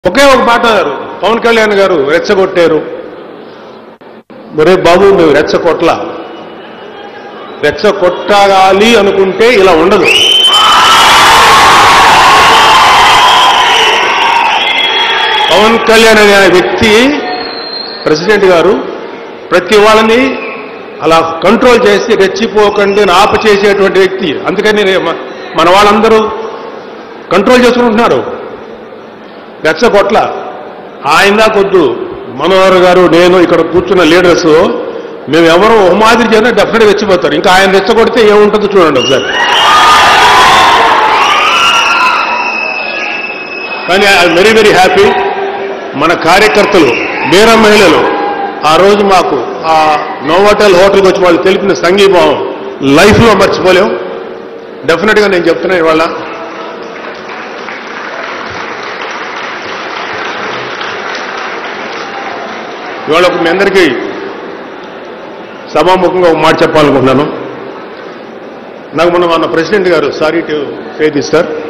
ఒకే ఒక మాట అన్నారు పవన్ కళ్యాణ్ గారు రెచ్చగొట్టారు మరే బాబు మేము రెచ్చగొట్ల రెచ్చగొట్టాలి అనుకుంటే ఇలా ఉండదు పవన్ కళ్యాణ్ అనే వ్యక్తి ప్రెసిడెంట్ గారు ప్రతి వాళ్ళని అలా కంట్రోల్ చేసి రెచ్చిపోకండి అని ఆప చేసేటువంటి వ్యక్తి అందుకని నేను మ- మన వాళ్ళందరూ కంట్రోల్ చేసుకుంటున్నారు రెచ్చగొట్ల ఆయన దాకొద్దు మనోహర్ గారు నేను ఇక్కడ కూర్చున్న లీడర్స్ మేము ఎవరు ఒక మాదిరి చేసినా డెఫినెట్గా రెచ్చిపోతారు ఇంకా ఆయన రెచ్చగొడితే ఏముంటుందో చూడండి ఒకసారి కానీ ఐ వెరీ వెరీ హ్యాపీ మన కార్యకర్తలు వీర మహిళలు ఆ రోజు మాకు ఆ నోవాటెల్ హోటల్కి వచ్చి వాళ్ళు తెలిపిన సంఘీభావం లైఫ్లో మర్చిపోలేం డెఫినెట్గా నేను చెప్తున్నాను ఇవాళ ఇవాళ ఒక మీ అందరికీ సభాముఖంగా ఒక మాట చెప్పాలనుకుంటున్నాను నాకు మొన్న మన ప్రెసిడెంట్ గారు sorry to say this sir